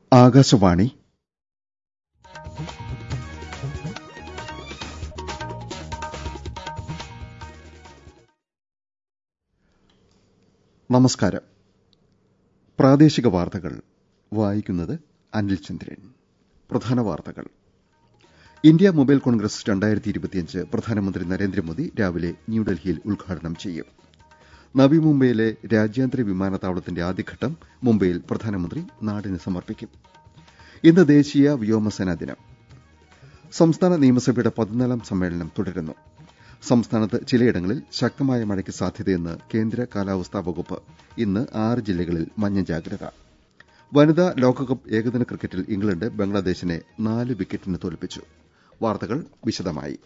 ആകാശവാണി നമസ്കാരം പ്രാദേശിക വാർത്തകൾ വായിക്കുന്നത് അനിൽ ചന്ദ്രൻ പ്രധാന വാർത്തകൾ ഇന്ത്യ മൊബൈൽ കോൺഗ്രസ് രണ്ടായിരത്തി ഇരുപത്തിയഞ്ച് പ്രധാനമന്ത്രി നരേന്ദ്രമോദി രാവിലെ ന്യൂഡൽഹിയിൽ ഉദ്ഘാടനം ചെയ്യും നവി മുംബൈയിലെ രാജ്യാന്തര വിമാനത്താവളത്തിന്റെ ആദ്യഘട്ടം മുംബൈയിൽ പ്രധാനമന്ത്രി നാടിന് സമർപ്പിക്കും ഇന്ന് ദേശീയ വ്യോമസേനാ ദിനം സംസ്ഥാന നിയമസഭയുടെ പതിനാലാം സമ്മേളനം തുടരുന്നു സംസ്ഥാനത്ത് ചിലയിടങ്ങളിൽ ശക്തമായ മഴയ്ക്ക് സാധ്യതയെന്ന് കേന്ദ്ര കാലാവസ്ഥാ വകുപ്പ് ഇന്ന് ആറ് ജില്ലകളിൽ മഞ്ഞ ജാഗ്രത വനിതാ ലോകകപ്പ് ഏകദിന ക്രിക്കറ്റിൽ ഇംഗ്ലണ്ട് ബംഗ്ലാദേശിനെ നാല് വിക്കറ്റിന് തോൽപ്പിച്ചു വാർത്തകൾ വിശദമായി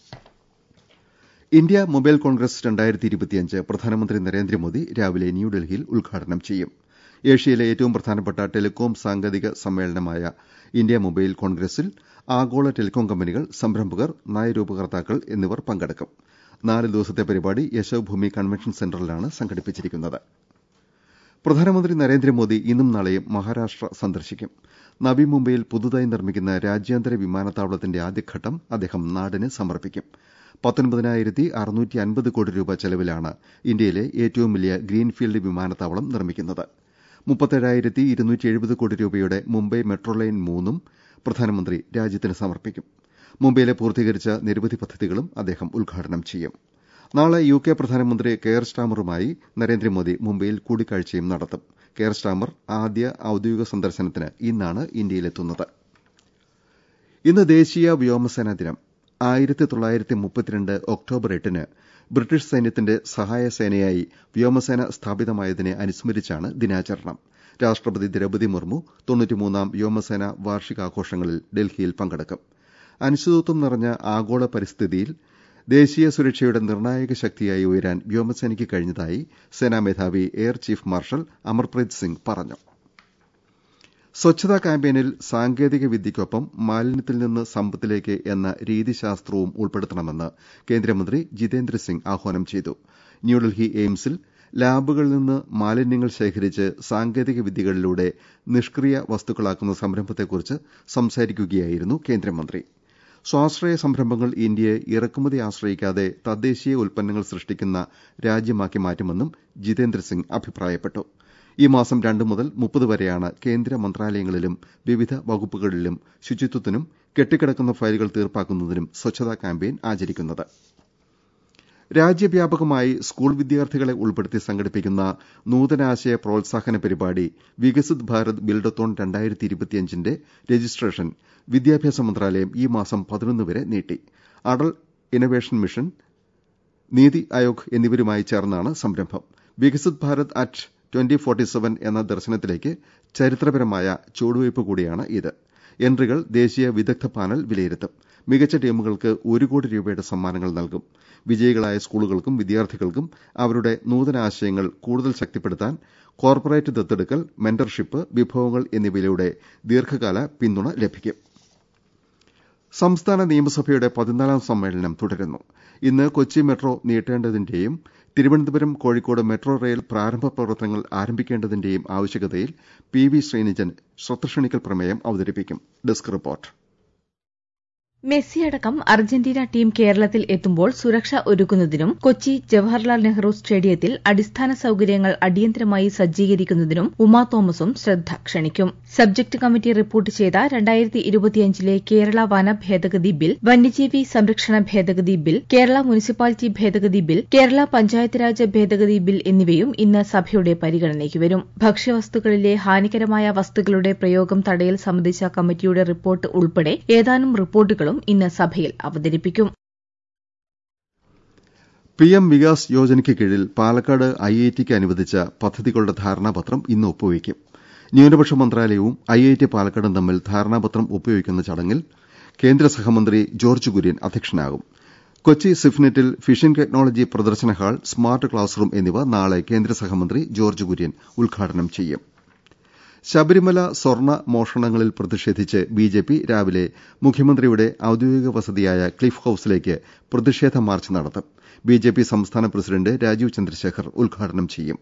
ഇന്ത്യ മൊബൈൽ കോൺഗ്രസ് രണ്ടായിരത്തി ഇരുപത്തിയഞ്ച് പ്രധാനമന്ത്രി നരേന്ദ്രമോദി രാവിലെ ന്യൂഡൽഹിയിൽ ഉദ്ഘാടനം ചെയ്യും ഏഷ്യയിലെ ഏറ്റവും പ്രധാനപ്പെട്ട ടെലികോം സാങ്കേതിക സമ്മേളനമായ ഇന്ത്യ മൊബൈൽ കോൺഗ്രസിൽ ആഗോള ടെലികോം കമ്പനികൾ സംരംഭകർ നയരൂപകർത്താക്കൾ എന്നിവർ പങ്കെടുക്കും നാല് ദിവസത്തെ പരിപാടി യശോഭൂമി കൺവെൻഷൻ സെന്ററിലാണ് സംഘടിപ്പിച്ചിരിക്കുന്നത് പ്രധാനമന്ത്രി നരേന്ദ്രമോദി ഇന്നും നാളെയും മഹാരാഷ്ട്ര സന്ദർശിക്കും നവി മുംബൈയിൽ പുതുതായി നിർമ്മിക്കുന്ന രാജ്യാന്തര വിമാനത്താവളത്തിന്റെ ആദ്യഘട്ടം അദ്ദേഹം നാടിന് സമർപ്പിക്കും പത്തൊൻപതിനായിരത്തി അറുന്നൂറ്റി അൻപത് കോടി രൂപ ചെലവിലാണ് ഇന്ത്യയിലെ ഏറ്റവും വലിയ ഗ്രീൻഫീൽഡ് വിമാനത്താവളം നിർമ്മിക്കുന്നത് മുപ്പത്തേഴായിരത്തി ഇരുന്നൂറ്റി എഴുപത് കോടി രൂപയുടെ മുംബൈ മെട്രോ ലൈൻ മൂന്നും പ്രധാനമന്ത്രി രാജ്യത്തിന് സമർപ്പിക്കും മുംബൈയിലെ പൂർത്തീകരിച്ച നിരവധി പദ്ധതികളും അദ്ദേഹം ഉദ്ഘാടനം ചെയ്യും നാളെ യു കെ പ്രധാനമന്ത്രി കെയർ സ്റ്റാമറുമായി നരേന്ദ്രമോദി മുംബൈയിൽ കൂടിക്കാഴ്ചയും നടത്തും കെയർ സ്റ്റാമർ ആദ്യ ഔദ്യോഗിക സന്ദർശനത്തിന് ഇന്നാണ് ഇന്ത്യയിലെത്തുന്നത് ഇന്ന് ദേശീയ വ്യോമസേനാ ദിനം ആയിരത്തി തൊള്ളായിരത്തി മുപ്പത്തിരണ്ട് ഒക്ടോബർ എട്ടിന് ബ്രിട്ടീഷ് സൈന്യത്തിന്റെ സഹായ സേനയായി വ്യോമസേന സ്ഥാപിതമായതിനെ അനുസ്മരിച്ചാണ് ദിനാചരണം രാഷ്ട്രപതി ദ്രൌപതി മുർമു തൊണ്ണൂറ്റിമൂന്നാം വ്യോമസേന വാർഷികാഘോഷങ്ങളിൽ ഡൽഹിയിൽ പങ്കെടുക്കും അനിശ്ചിതത്വം നിറഞ്ഞ ആഗോള പരിസ്ഥിതിയിൽ ദേശീയ സുരക്ഷയുടെ നിർണായക ശക്തിയായി ഉയരാൻ വ്യോമസേനയ്ക്ക് കഴിഞ്ഞതായി സേനാ മേധാവി air chief marshal Amarpreet Singh പറഞ്ഞു സ്വച്ഛതാ ക്യാമ്പയിനിൽ സാങ്കേതിക വിദ്യയ്ക്കൊപ്പം മാലിന്യത്തിൽ നിന്ന് സമ്പത്തിലേക്ക് എന്ന രീതിശാസ്ത്രവും ഉൾപ്പെടുത്തണമെന്ന് കേന്ദ്രമന്ത്രി ജിതേന്ദ്ര സിംഗ് ആഹ്വാനം ചെയ്തു ന്യൂഡൽഹി എയിംസിൽ ലാബുകളിൽ നിന്ന് മാലിന്യങ്ങൾ ശേഖരിച്ച് സാങ്കേതിക വിദ്യകളിലൂടെ നിഷ്ക്രിയ വസ്തുക്കളാക്കുന്ന സംരംഭത്തെക്കുറിച്ച് സംസാരിക്കുകയായിരുന്നു കേന്ദ്രമന്ത്രി സ്വാശ്രയ സംരംഭങ്ങൾ ഇന്ത്യയെ ഇറക്കുമതി ആശ്രയിക്കാതെ തദ്ദേശീയ ഉൽപ്പന്നങ്ങൾ സൃഷ്ടിക്കുന്ന രാജ്യമാക്കി മാറ്റുമെന്നും ജിതേന്ദ്ര സിംഗ് അഭിപ്രായപ്പെട്ടു ഈ മാസം രണ്ട് മുതൽ മുപ്പത് വരെയാണ് കേന്ദ്ര മന്ത്രാലയങ്ങളിലും വിവിധ വകുപ്പുകളിലും ശുചിത്വത്തിനും കെട്ടിക്കിടക്കുന്ന ഫയലുകൾ തീർപ്പാക്കുന്നതിനും സ്വച്ഛതാ ക്യാമ്പയിൻ ആചരിക്കുന്നത് രാജ്യവ്യാപകമായി സ്കൂൾ വിദ്യാർത്ഥികളെ ഉൾപ്പെടുത്തി സംഘടിപ്പിക്കുന്ന നൂതനാശയ പ്രോത്സാഹന പരിപാടി വികസിത് ഭാരത് ബിൽഡത്തോൺ രണ്ടായിരത്തി ഇരുപത്തിയഞ്ചിന്റെ രജിസ്ട്രേഷൻ വിദ്യാഭ്യാസ മന്ത്രാലയം ഈ മാസം പതിനൊന്ന് വരെ നീട്ടി അടൽ ഇന്നവേഷൻ മിഷൻ നീതി ആയോഗ് എന്നിവരുമായി ചേർന്നാണ് സംരംഭം Viksit Bharat at twenty forty seven എന്ന ദർശനത്തിലേക്ക് ചരിത്രപരമായ ചുവടുവയ്പ് കൂടിയാണ് ഇത് എൻട്രികൾ ദേശീയ വിദഗ്ധ പാനൽ വിലയിരുത്തും മികച്ച ടീമുകൾക്ക് ഒരു കോടി രൂപയുടെ സമ്മാനങ്ങൾ നൽകും വിജയികളായ സ്കൂളുകൾക്കും വിദ്യാർത്ഥികൾക്കും അവരുടെ നൂതനാശയങ്ങൾ കൂടുതൽ ശക്തിപ്പെടുത്താൻ കോർപ്പറേറ്റ് ദത്തെടുക്കൽ മെന്റർഷിപ്പ് വിഭവങ്ങൾ എന്നിവയിലൂടെ ദീർഘകാല പിന്തുണ ലഭിക്കും സംസ്ഥാന നിയമസഭയുടെ പതിനാലാം സമ്മേളനം തുടരുന്നു ഇന്ന് കൊച്ചി മെട്രോ നീട്ടേണ്ടതിന്റെയും തിരുവനന്തപുരം കോഴിക്കോട് മെട്രോ റെയിൽ പ്രാരംഭ പ്രവർത്തനങ്ങൾ ആരംഭിക്കേണ്ടതിന്റെയും ആവശ്യകതയിൽ പി വി ശ്രീനിജൻ ശ്രദ്ധക്ഷണിക്കൽ പ്രമേയം അവതരിപ്പിക്കും ഡെസ്ക് റിപ്പോർട്ട് മെസ്സി അടക്കം അർജന്റീന ടീം കേരളത്തിൽ എത്തുമ്പോൾ സുരക്ഷ ഒരുക്കുന്നതിനും കൊച്ചി ജവഹർലാൽ നെഹ്റു സ്റ്റേഡിയത്തിൽ അടിസ്ഥാന സൌകര്യങ്ങൾ അടിയന്തരമായി സജ്ജീകരിക്കുന്നതിനും ഉമാ തോമസും ശ്രദ്ധ ക്ഷണിക്കും സബ്ജക്ട് കമ്മിറ്റി റിപ്പോർട്ട് ചെയ്ത രണ്ടായിരത്തി ഇരുപത്തിയഞ്ചിലെ കേരള വന ഭേദഗതി ബിൽ വന്യജീവി സംരക്ഷണ ഭേദഗതി ബിൽ കേരള മുനിസിപ്പാലിറ്റി ഭേദഗതി ബിൽ കേരള പഞ്ചായത്ത് രാജ് ഭേദഗതി ബിൽ എന്നിവയും ഇന്ന് സഭയുടെ പരിഗണനയ്ക്ക് വരും ഭക്ഷ്യവസ്തുക്കളിലെ ഹാനികരമായ വസ്തുക്കളുടെ പ്രയോഗം തടയൽ സംബന്ധിച്ച കമ്മിറ്റിയുടെ റിപ്പോർട്ട് ഉൾപ്പെടെ ഏതാനും റിപ്പോർട്ടുകളും ഇന്ന് സഭയിൽ അവതരിപ്പിക്കും പി എം വികാസ് യോജനയ്ക്ക് കീഴിൽ പാലക്കാട് ഐ ഐ ടിക്ക് അനുവദിച്ച പദ്ധതികളുടെ ധാരണാപത്രം ഇന്ന് ഒപ്പുവയ്ക്കും ന്യൂനപക്ഷ മന്ത്രാലയവും ഐ ഐ ടി പാലക്കാടും തമ്മിൽ ധാരണാപത്രം ഒപ്പുവയ്ക്കുന്ന ചടങ്ങിൽ കേന്ദ്ര സഹമന്ത്രി ജോർജ് കുര്യൻ അധ്യക്ഷനാകും കൊച്ചി സിഫ്നെറ്റിൽ ഫിഷിംഗ് ടെക്നോളജി പ്രദർശന ഹാൾ സ്മാർട്ട് ക്ലാസ് റൂം എന്നിവ നാളെ കേന്ദ്ര സഹമന്ത്രി ജോർജ് കുര്യൻ ഉദ്ഘാടനം ചെയ്യും ശബരിമല സ്വർണ്ണ മോഷണങ്ങളിൽ പ്രതിഷേധിച്ച് ബിജെപി രാവിലെ മുഖ്യമന്ത്രിയുടെ ഔദ്യോഗിക വസതിയായ ക്ലിഫ് ഹൌസിലേക്ക് പ്രതിഷേധ മാർച്ച് നടത്തും ബിജെപി സംസ്ഥാന പ്രസിഡന്റ് രാജീവ് ചന്ദ്രശേഖർ ഉദ്ഘാടനം ചെയ്യും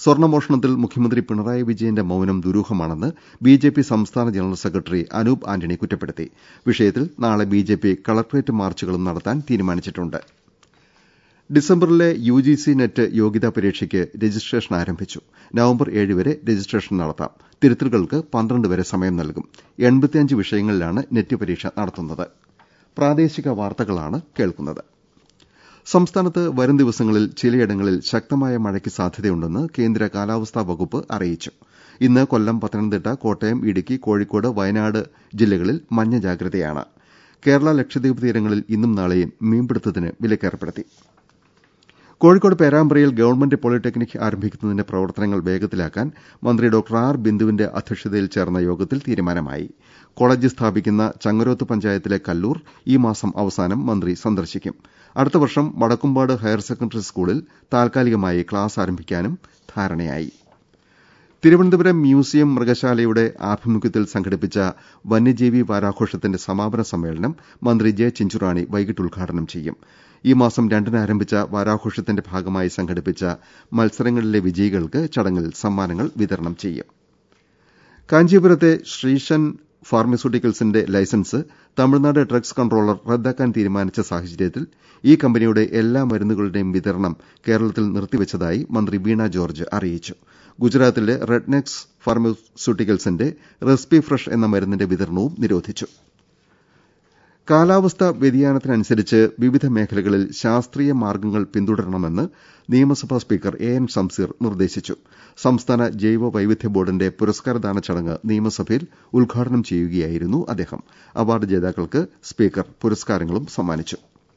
സ്വർണ്ണമോഷണത്തിൽ മുഖ്യമന്ത്രി പിണറായി വിജയന്റെ മൌനം ദുരൂഹമാണെന്ന് ബിജെപി സംസ്ഥാന ജനറൽ സെക്രട്ടറി അനൂപ് ആന്റണി കുറ്റപ്പെടുത്തി വിഷയത്തിൽ നാളെ ബിജെപി കളക്ട്രേറ്റ് മാർച്ചുകളും നടത്താൻ തീരുമാനിച്ചിട്ടുണ്ട് ഡിസംബറിലെ യുജിസി നെറ്റ് യോഗ്യതാ പരീക്ഷയ്ക്ക് രജിസ്ട്രേഷൻ ആരംഭിച്ചു നവംബർ ഏഴ് വരെ രജിസ്ട്രേഷൻ നടത്താം തിരുത്തലുകൾക്ക് പന്ത്രണ്ട് വരെ സമയം നൽകും എൺപത്തിയഞ്ച് വിഷയങ്ങളിലാണ് നെറ്റ് പരീക്ഷ നടത്തുന്നത് പ്രാദേശിക വാർത്തകളാണ് കേൾക്കുന്നത് സംസ്ഥാനത്ത് വരും ദിവസങ്ങളിൽ ചിലയിടങ്ങളിൽ ശക്തമായ മഴയ്ക്ക് സാധ്യതയുണ്ടെന്ന് കേന്ദ്ര കാലാവസ്ഥാ വകുപ്പ് അറിയിച്ചു ഇന്ന് കൊല്ലം പത്തനംതിട്ട കോട്ടയം ഇടുക്കി കോഴിക്കോട് വയനാട് ജില്ലകളിൽ മഞ്ഞ ജാഗ്രതയാണ് കേരള ലക്ഷദ്വീപ് തീരങ്ങളിൽ ഇന്നും നാളെയും മീൻപിടുത്തത്തിന് വിലക്കേർപ്പെടുത്തി കോഴിക്കോട് പേരാമ്പ്രയിൽ ഗവൺമെന്റ് പോളിടെക്നിക് ആരംഭിക്കുന്നതിന്റെ പ്രവർത്തനങ്ങൾ വേഗത്തിലാക്കാൻ മന്ത്രി ഡോക്ടർ ആർ ബിന്ദുവിന്റെ അധ്യക്ഷതയിൽ ചേർന്ന യോഗത്തിൽ തീരുമാനമായി കോളേജ് സ്ഥാപിക്കുന്ന ചങ്ങരോത്ത് പഞ്ചായത്തിലെ കല്ലൂർ ഈ മാസം അവസാനം മന്ത്രി സന്ദർശിക്കും അടുത്ത വർഷം വടക്കുംപാട് ഹയർ സെക്കൻഡറി സ്കൂളിൽ താൽക്കാലികമായി ക്ലാസ് ആരംഭിക്കാനും ധാരണയായി തിരുവനന്തപുരം മ്യൂസിയം മൃഗശാലയുടെ ആഭിമുഖ്യത്തിൽ സംഘടിപ്പിച്ച വന്യജീവി വാരാഘോഷത്തിന്റെ സമാപന സമ്മേളനം മന്ത്രി ജെ ചിഞ്ചുറാണി വൈകിട്ട് ഉദ്ഘാടനം ചെയ്യും ഈ മാസം രണ്ടിന് ആരംഭിച്ച വാരാഘോഷത്തിന്റെ ഭാഗമായി സംഘടിപ്പിച്ച മത്സരങ്ങളിലെ വിജയികൾക്ക് ചടങ്ങിൽ സമ്മാനങ്ങൾ വിതരണം ചെയ്യും കാഞ്ചീപുരത്തെ ശ്രീഷൻ ഫാർമസ്യൂട്ടിക്കൽസിന്റെ ലൈസൻസ് തമിഴ്നാട് ഡ്രഗ്സ് കൺട്രോളർ റദ്ദാക്കാൻ തീരുമാനിച്ച സാഹചര്യത്തിൽ ഈ കമ്പനിയുടെ എല്ലാ മരുന്നുകളുടെയും വിതരണം കേരളത്തിൽ നിർത്തിവച്ചതായി മന്ത്രി വീണ ജോർജ് അറിയിച്ചു ഗുജറാത്തിലെ റെഡ്നെക്സ് ഫാർമസ്യൂട്ടിക്കൽസിന്റെ റെസ്പി ഫ്രഷ് എന്ന മരുന്നിന്റെ വിതരണവും നിരോധിച്ചു കാലാവസ്ഥാ വ്യതിയാനത്തിനനുസരിച്ച് വിവിധ മേഖലകളിൽ ശാസ്ത്രീയ മാർഗ്ഗങ്ങൾ പിന്തുടരണമെന്ന് നിയമസഭാ സ്പീക്കർ എ എൻ ഷംസീർ നിർദ്ദേശിച്ചു സംസ്ഥാന ജൈവ വൈവിധ്യ ബോർഡിന്റെ പുരസ്കാരദാന ചടങ്ങ് നിയമസഭയിൽ ഉദ്ഘാടനം ചെയ്യുകയായിരുന്നു അദ്ദേഹം അവാർഡ് ജേതാക്കൾക്ക് സ്പീക്കർ പുരസ്കാരങ്ങളും സമ്മാനിച്ചു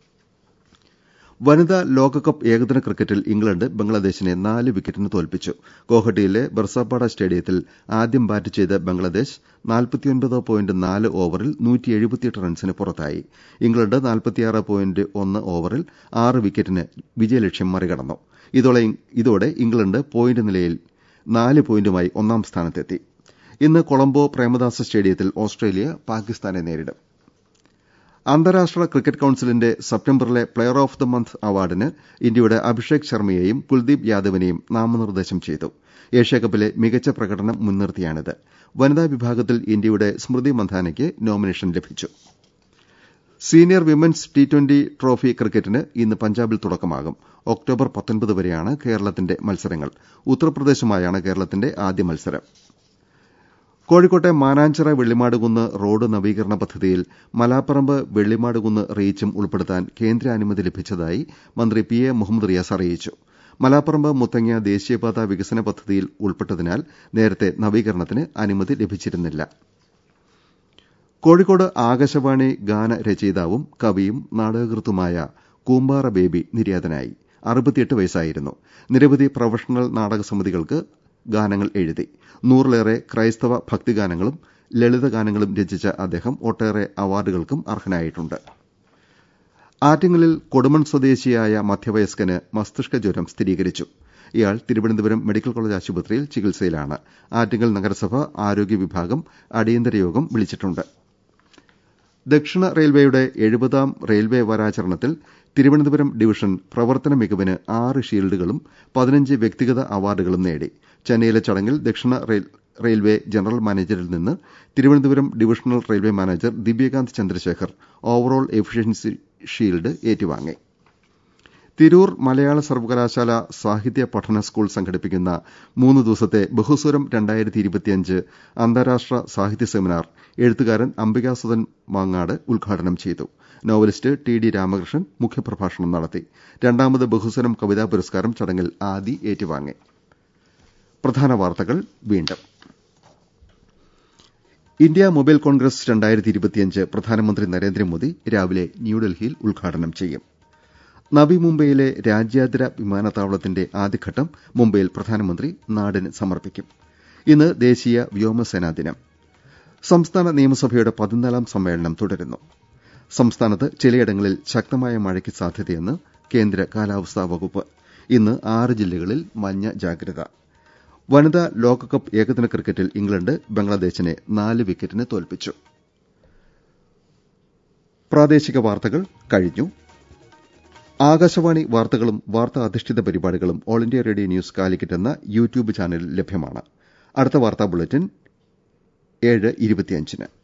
വനിതാ ലോകകപ്പ് ഏകദിന ക്രിക്കറ്റിൽ ഇംഗ്ലണ്ട് ബംഗ്ലാദേശിനെ നാല് വിക്കറ്റിന് തോൽപ്പിച്ചു ഗോഹട്ടിയിലെ ബർസാപ്പാട സ്റ്റേഡിയത്തിൽ ആദ്യം ബാറ്റ് ചെയ്ത ബംഗ്ലാദേശ് നാൽപ്പത്തിയൊൻപത് പോയിന്റ് നാല് ഓവറിൽ നൂറ്റിയെഴുപത്തിയെട്ട് റൺസിന് പുറത്തായി ഇംഗ്ലണ്ട് നാൽപ്പത്തിയാറ് പോയിന്റ് ഒന്ന് ഓവറിൽ ആറ് വിക്കറ്റിന് വിജയലക്ഷ്യം മറികടന്നു ഇതോടെ ഇംഗ്ലണ്ട് പോയിന്റ് നിലയിൽ നാല് പോയിന്റുമായി ഒന്നാം സ്ഥാനത്തെത്തി ഇന്ന് കൊളംബോ പ്രേമദാസ സ്റ്റേഡിയത്തിൽ ഓസ്ട്രേലിയ പാകിസ്ഥാനെ നേരിടും അന്താരാഷ്ട്ര ക്രിക്കറ്റ് കൌൺസിലിന്റെ സെപ്റ്റംബറിലെ പ്ലെയർ ഓഫ് ദി മന്ത് അവാർഡിന് ഇന്ത്യയുടെ അഭിഷേക് ശർമ്മയെയും കുൽദീപ് യാദവിനെയും നാമനിർദ്ദേശം ചെയ്തു ഏഷ്യാകപ്പിലെ മികച്ച പ്രകടനം മുൻനിർത്തിയാണിത് വനിതാ വിഭാഗത്തിൽ ഇന്ത്യയുടെ സ്മൃതി മന്ധാനയ്ക്ക് നോമിനേഷൻ ലഭിച്ചു senior women's T twenty trophy ക്രിക്കറ്റിന് ഇന്ന് പഞ്ചാബിൽ തുടക്കമാകും ഒക്ടോബർ പത്തൊൻപത് വരെയാണ് കേരളത്തിന്റെ മത്സരങ്ങൾ ഉത്തർപ്രദേശുമായാണ് കേരളത്തിന്റെ ആദ്യ മത്സരം കോഴിക്കോട്ടെ മാനാഞ്ചിറ വെള്ളിമാടുകുന്ന് റോഡ് നവീകരണ പദ്ധതിയിൽ മലാപ്പറമ്പ് വെള്ളിമാടുകുന്ന് റീച്ചും ഉൾപ്പെടുത്താൻ കേന്ദ്ര അനുമതി ലഭിച്ചതായി മന്ത്രി പി എ മുഹമ്മദ് റിയാസ് അറിയിച്ചു മലാപ്പറമ്പ് മുത്തങ്ങ ദേശീയപാത വികസന പദ്ധതിയിൽ ഉൾപ്പെട്ടതിനാൽ നേരത്തെ നവീകരണത്തിന് അനുമതി ലഭിച്ചിരുന്നില്ല കോഴിക്കോട് ആകാശവാണി ഗാന രചയിതാവും കവിയും നാടകകൃത്തുമായ കൂമ്പാറ ബേബി നിര്യാതനായി അറുപത്തിയെട്ട് വയസ്സായിരുന്നു നിരവധി പ്രൊഫഷണൽ നാടക സമിതികൾക്ക് ഗാനങ്ങൾ എഴുതി നൂറിലേറെ ക്രൈസ്തവ ഭക്തിഗാനങ്ങളും ലളിതഗാനങ്ങളും രചിച്ച അദ്ദേഹം ഒട്ടേറെ അവാർഡുകൾക്കും അർഹനായിട്ടുണ്ട് ആറ്റിങ്ങലിൽ കൊടുമൺ സ്വദേശിയായ മധ്യവയസ്കന് മസ്തിഷ്ക ജ്വരം സ്ഥിരീകരിച്ചു ഇയാൾ തിരുവനന്തപുരം മെഡിക്കൽ കോളേജ് ആശുപത്രിയിൽ ചികിത്സയിലാണ് ആറ്റിങ്ങൽ നഗരസഭ ആരോഗ്യ വിഭാഗം അടിയന്തര യോഗം വിളിച്ചിട്ടുണ്ട് ദക്ഷിണ റെയിൽവേയുടെ എഴുപതാം റെയിൽവേ വാരാചരണത്തിൽ തിരുവനന്തപുരം ഡിവിഷൻ പ്രവർത്തന മികവിന് ആറ് ഷീൽഡുകളും പതിനഞ്ച് വ്യക്തിഗത അവാർഡുകളും നേടി ചെന്നൈയിലെ ചടങ്ങിൽ ദക്ഷിണ റെയിൽവേ ജനറൽ മാനേജരിൽ നിന്ന് Thiruvananthapuram divisional railway manager Divyakant Chandrashekhar overall efficiency shield ഏറ്റുവാങ്ങി തിരൂർ മലയാള സർവകലാശാല സാഹിത്യ പഠന സ്കൂൾ സംഘടിപ്പിക്കുന്ന മൂന്ന് ദിവസത്തെ ബഹുസ്വരം അന്താരാഷ്ട്ര സാഹിത്യ സെമിനാർ എഴുത്തുകാരൻ അംബികാസുധൻ മാങ്ങാട് ഉദ്ഘാടനം ചെയ്തു നോവലിസ്റ്റ് ടി ഡി രാമകൃഷ്ണൻ മുഖ്യപ്രഭാഷണം നടത്തി രണ്ടാമത് ബഹുസ്വരം കവിതാ പുരസ്കാരം ചടങ്ങിൽ ആദി ഏറ്റുവാങ്ങി പ്രധാന വാർത്തകൾ വീണ്ടും ഇന്ത്യ മൊബൈൽ കോൺഗ്രസ് രണ്ടായിരത്തി ഇരുപത്തിയഞ്ച് പ്രധാനമന്ത്രി നരേന്ദ്രമോദി രാവിലെ ന്യൂഡൽഹിയിൽ ഉദ്ഘാടനം ചെയ്യും നവി മുംബൈയിലെ രാജ്യാന്തര വിമാനത്താവളത്തിന്റെ ആദ്യഘട്ടം മുംബൈയിൽ പ്രധാനമന്ത്രി നാടിന് സമർപ്പിക്കും ഇന്ന് ദേശീയ വ്യോമസേനാ ദിനം സംസ്ഥാന നിയമസഭയുടെ പതിനാലാം സമ്മേളനം തുടരുന്നു സംസ്ഥാനത്ത് ചിലയിടങ്ങളിൽ ശക്തമായ മഴയ്ക്ക് സാധ്യതയെന്ന് കേന്ദ്ര കാലാവസ്ഥാ വകുപ്പ് ഇന്ന് ആറ് ജില്ലകളിൽ മഞ്ഞ ജാഗ്രത വനിതാ ലോകകപ്പ് ഏകദിന ക്രിക്കറ്റിൽ ഇംഗ്ലണ്ട് ബംഗ്ലാദേശിനെ നാല് വിക്കറ്റിന് തോൽപ്പിച്ചു പ്രാദേശിക വാർത്തകൾ കഴിഞ്ഞു ആകാശവാണി വാർത്തകളും വാർത്താ അധിഷ്ഠിത പരിപാടികളും All India Radio news Calicut എന്ന യൂട്യൂബ് ചാനലിൽ ലഭ്യമാണ് അടുത്ത വാർത്താ ബുള്ളറ്റിൻ ഏഴ് ഇരുപത്തിയഞ്ചിന്